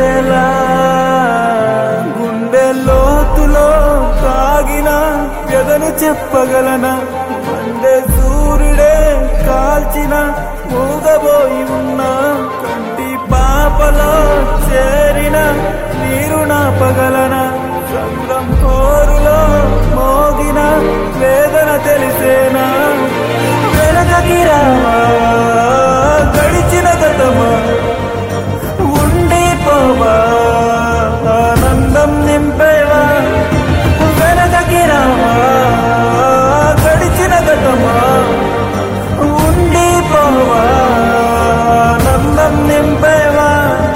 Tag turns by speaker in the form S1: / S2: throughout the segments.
S1: తెలిసేలా గుండె లోతులో కాగిన ఎదను చెప్పగలనా మండే సూర్యుడే కాల్చిన మూగబోయి ఉన్నా కంటి పాపలో చేరిన నీరు నాపగలనా సంద్రం కోరులో మోగిన వేదన తెలిసేనా వెనకకి రావా గడిచిన గతమా ఉండిపోవా ఆనందం నింపేవా వెనకకి రావా గడిచిన గతమా ఉండిపోవా ఆనందం నింపేవా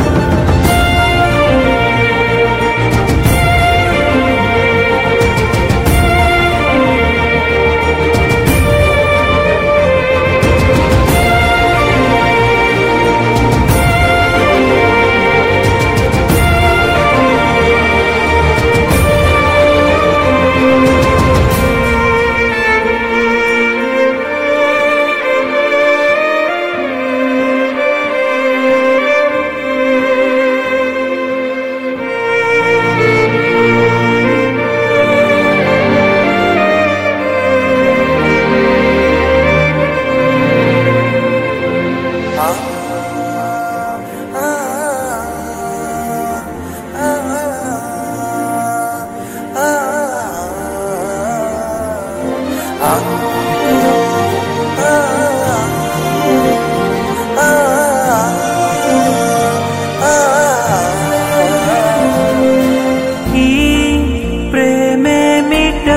S2: ఈ ప్రేమేమిటో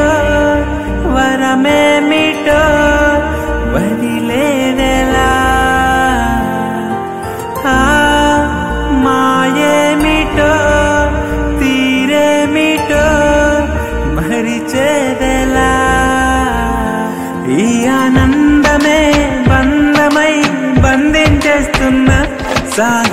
S2: వరమేమిటో వదిలేదెలా ఆ మాయేమిటో తీరేమిటో మరిచేదెలా ఈ ఆనందమే బంధమై బంధించేస్తున్న సా